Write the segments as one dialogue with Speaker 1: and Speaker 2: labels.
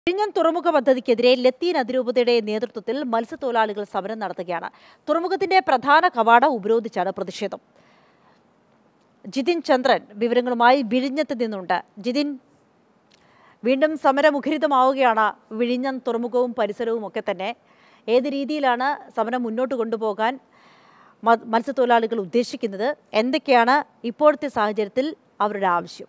Speaker 1: വിഴിഞ്ഞം തുറമുഖ പദ്ധതിക്കെതിരെ ലത്തീൻ അതിരൂപതയുടെ നേതൃത്വത്തിൽ മത്സ്യത്തൊഴിലാളികൾ സമരം നടത്തുകയാണ് തുറമുഖത്തിന്റെ പ്രധാന കവാടം ഉപരോധിച്ചാണ് പ്രതിഷേധം ജിതിൻ ചന്ദ്രൻ വിവരങ്ങളുമായി വിഴിഞ്ഞത്ത് നിന്നുണ്ട് ജിതിൻ വീണ്ടും സമരമുഖരിതമാവുകയാണ് വിഴിഞ്ഞം തുറമുഖവും പരിസരവും ഒക്കെ തന്നെ ഏത് രീതിയിലാണ് സമരം മുന്നോട്ട് കൊണ്ടുപോകാൻ മ- മത്സ്യത്തൊഴിലാളികൾ ഉദ്ദേശിക്കുന്നത് എന്തൊക്കെയാണ് ഇപ്പോഴത്തെ സാഹചര്യത്തിൽ അവരുടെ ആവശ്യം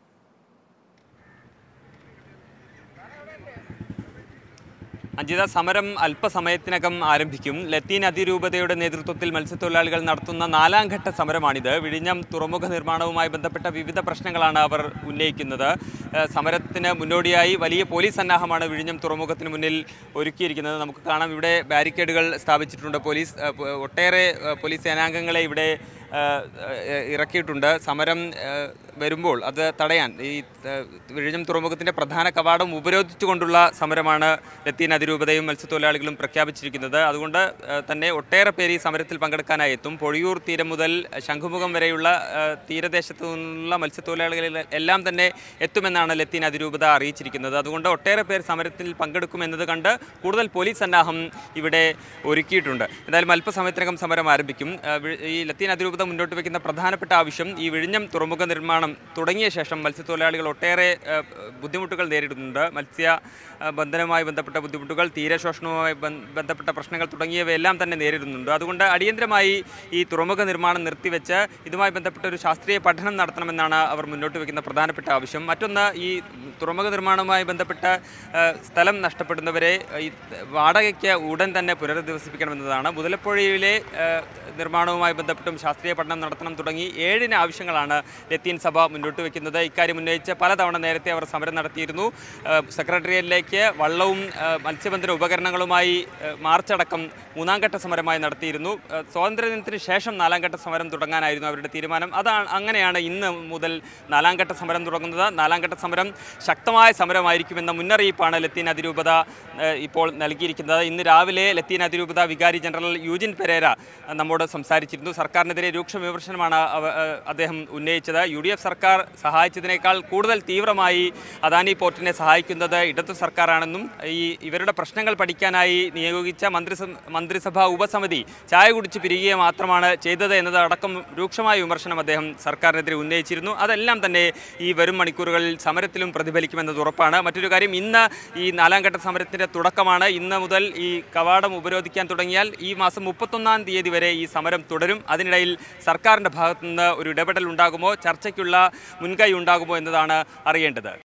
Speaker 2: അഞ്ജിത സമരം അല്പസമയത്തിനകം ആരംഭിക്കും ലത്തീൻ അതിരൂപതയുടെ നേതൃത്വത്തിൽ മത്സ്യത്തൊഴിലാളികൾ നടത്തുന്ന നാലാം ഘട്ട സമരമാണിത് വിഴിഞ്ഞം തുറമുഖ നിർമ്മാണവുമായി ബന്ധപ്പെട്ട വിവിധ പ്രശ്നങ്ങളാണ് അവർ ഉന്നയിക്കുന്നത് ഏഹ് സമരത്തിന് മുന്നോടിയായി വലിയ പോലീസ് സന്നാഹമാണ് വിഴിഞ്ഞം തുറമുഖത്തിന് മുന്നിൽ ഒരുക്കിയിരിക്കുന്നത് നമുക്ക് കാണാം ഇവിടെ ബാരിക്കേഡുകൾ സ്ഥാപിച്ചിട്ടുണ്ട് പോലീസ് ഏഹ് പോ- ഒട്ടേറെ ഏഹ് പോലീസ് സേനാംഗങ്ങളെ ഇവിടെ ഏഹ്, ഏഹ് ഇറക്കിയിട്ടുണ്ട് സമരം ഏഹ് വരുമ്പോൾ അത് തടയാൻ ഈ ഏഹ് വിഴിഞ്ഞം തുറമുഖത്തിന്റെ പ്രധാന കവാടം ഉപരോധിച്ചുകൊണ്ടുള്ള സമരമാണ് ലത്തീൻ അതിരൂപതയും മത്സ്യത്തൊഴിലാളികളും പ്രഖ്യാപിച്ചിരിക്കുന്നത് അതുകൊണ്ട് ഏഹ് തന്നെ ഒട്ടേറെ പേര് ഈ സമരത്തിൽ പങ്കെടുക്കാനായി എത്തും പൊഴിയൂർ തീരം മുതൽ ശംഖുമുഖം വരെയുള്ള ഏഹ് തീരദേശത്തു നിന്നുള്ള മത്സ്യത്തൊഴിലാളികളിൽ എല്ലാം തന്നെ എത്തുമെന്നാണ് ലത്തീൻ അതിരൂപത അറിയിച്ചിരിക്കുന്നത് അതുകൊണ്ട് ഒട്ടേറെ പേർ സമരത്തിൽ പങ്കെടുക്കുമെന്നത് കണ്ട് കൂടുതൽ പോലീസ് സന്നാഹം ഇവിടെ ഒരുക്കിയിട്ടുണ്ട് എന്തായാലും അല്പസമയത്തിനകം സമരം ആരംഭിക്കും ഏഹ് വി- ഈ ലത്തീൻ അതിരൂപത മുന്നോട്ട് വയ്ക്കുന്ന പ്രധാനപ്പെട്ട ആവശ്യം ഈ വിഴിഞ്ഞം തുറമുഖ നിർമ്മാണം തുടങ്ങിയ ശേഷം മത്സ്യത്തൊഴിലാളികൾ ഒട്ടേറെ ഏഹ്, ബുദ്ധിമുട്ടുകൾ നേരിടുന്നുണ്ട് മത്സ്യ ഏഹ്, ബന്ധനവുമായി ബന്ധപ്പെട്ട ബുദ്ധിമുട്ടുകൾ തീരശോഷണവുമായി ബന്ധ- ബന്ധപ്പെട്ട പ്രശ്നങ്ങൾ തുടങ്ങിയവയെല്ലാം തന്നെ നേരിടുന്നുണ്ട് അതുകൊണ്ട് അടിയന്തരമായി ഈ തുറമുഖ നിർമ്മാണം നിർത്തിവെച്ച് ഇതുമായി ബന്ധപ്പെട്ട ഒരു ശാസ്ത്രീയ പഠനം നടത്തണമെന്നാണ് അവർ മുന്നോട്ട് വയ്ക്കുന്ന പ്രധാനപ്പെട്ട ആവശ്യം മറ്റൊന്ന് ഈ തുറമുഖ നിർമ്മാണവുമായി ബന്ധപ്പെട്ട ഏഹ്, സ്ഥലം നഷ്ടപ്പെടുന്നവരെ ഈ വാടകയ്ക്ക് ഉടൻ തന്നെ പുനരധിവസിപ്പിക്കണമെന്നതാണ് മുതലപ്പുഴയിലെ ഏഹ്, നിർമ്മാണവുമായി ബന്ധപ്പെട്ടും ശാസ്ത്രീയ പഠനം നടത്തണം തുടങ്ങി ഏഴിന് ആവശ്യങ്ങളാണ് ലത്തീൻ സഭ മുന്നോട്ട് വയ്ക്കുന്നത് ഇക്കാര്യം ഉന്നയിച്ച് പലതവണ നേരത്തെ അവർ സമരം നടത്തിയിരുന്നു ഏഹ്, സെക്രട്ടേറിയറ്റിലേക്ക് വള്ളവും ഏഹ്, മത്സ്യബന്ധന ഉപകരണങ്ങളുമായി ഏഹ്, മാർച്ചടക്കം മൂന്നാം ഘട്ട സമരമായി നടത്തിയിരുന്നു ഏഹ്, സ്വാതന്ത്ര്യദിനത്തിന് ശേഷം നാലാം ഘട്ട സമരം തുടങ്ങാനായിരുന്നു അവരുടെ തീരുമാനം അതാണ് അങ്ങനെയാണ് ഇന്ന് മുതൽ നാലാം ഘട്ട സമരം തുടങ്ങുന്നത് നാലാം ഘട്ട സമരം ശക്തമായ സമരമായിരിക്കുമെന്ന മുന്നറിയിപ്പാണ് ലത്തീൻ അതിരൂപത ഏഹ്, ഇപ്പോൾ നൽകിയിരിക്കുന്നത് ഇന്ന് രാവിലെ ലത്തീൻ അതിരൂപത വികാരി ജനറൽ യൂജിൻ പെരേര ഏഹ്, നമ്മോട് സംസാരിച്ചിരുന്നു സർക്കാരിനെതിരെ രൂക്ഷ വിമർശനമാണ് അവ- ഏഹ്, അദ്ദേഹം ഉന്നയിച്ചത് യു ഡി എഫ് സർക്കാർ സഹായിച്ചതിനേക്കാൾ കൂടുതൽ തീവ്രമായി അദാനി പോർട്ടിനെ സഹായിക്കുന്നത് ഇടതു സർക്കാരാണെന്നും ഈ ഇവരുടെ പ്രശ്നങ്ങൾ പഠിക്കാനായി നിയോഗിച്ച മന്ത്രിസഭ മന്ത്രിസഭാ ഉപസമിതി ചായ കുടിച്ച് പിരിയുക മാത്രമാണ് ചെയ്തത് എന്നത് അടക്കം രൂക്ഷമായ വിമർശനം അദ്ദേഹം സർക്കാരിനെതിരെ ഉന്നയിച്ചിരുന്നു അതെല്ലാം തന്നെ ഈ വരും മണിക്കൂറുകളിൽ സമരത്തിലും പ്രതിഫലിക്കുമെന്നത് ഉറപ്പാണ് മറ്റൊരു കാര്യം ഇന്ന് ഈ നാലാം ഘട്ട സമരത്തിന്റെ തുടക്കമാണ് ഇന്ന് മുതൽ ഈ കവാടം ഉപരോധിക്കാൻ തുടങ്ങിയാൽ ഈ മാസം മുപ്പത്തൊന്നാം തീയതി വരെ ഈ സമരം തുടരും അതിനിടയിൽ സർക്കാരിന്റെ ഭാഗത്തുനിന്ന് ഒരു ഇടപെടൽ ഉണ്ടാകുമോ ചർച്ചയ്ക്കുള്ള മുൻകൈ ഉണ്ടാകുമോ എന്നതാണ് അറിയേണ്ടത്